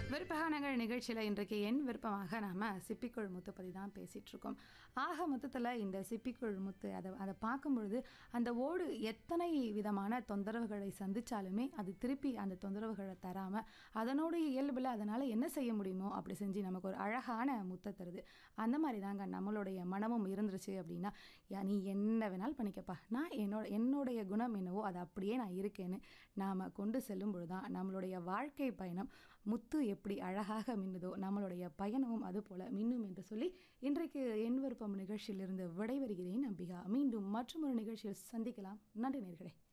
விருப்பகானங்கள் நிகழ்ச்சியில் இன்றைக்கு என் விருப்பமாக நாம் சிப்பிக்குள் முத்து பற்றி தான் பேசிகிட்டு இருக்கோம் ஆக மொத்தத்தில் இந்த சிப்பிக்குள் முத்து அதை அதை பார்க்கும் பொழுது அந்த ஓடு எத்தனை விதமான தொந்தரவுகளை சந்திச்சாலுமே அது திருப்பி அந்த தொந்தரவுகளை தராமல் அதனுடைய இயல்பில் அதனால் என்ன செய்ய முடியுமோ அப்படி செஞ்சு நமக்கு ஒரு அழகான முத்தை தருது அந்த மாதிரி தாங்க நம்மளுடைய மனமும் இருந்துருச்சு அப்படின்னா யா நீ என்ன வேணாலும் பண்ணிக்கப்பா நான் என்னோட என்னுடைய குணம் என்னவோ அது அப்படியே நான் இருக்கேன்னு நாம் கொண்டு செல்லும் பொழுது தான் நம்மளுடைய வாழ்க்கை பயணம் முத்து எப்படி அழகாக மின்னுதோ நம்மளுடைய பயணமும் அதுபோல மின்னும் என்று சொல்லி இன்றைக்கு என் விருப்பம் நிகழ்ச்சியிலிருந்து விடைபெறுகிறேன் அம்பிகா மீண்டும் மற்றொரு நிகழ்ச்சியில் சந்திக்கலாம் நன்றி நேர்களே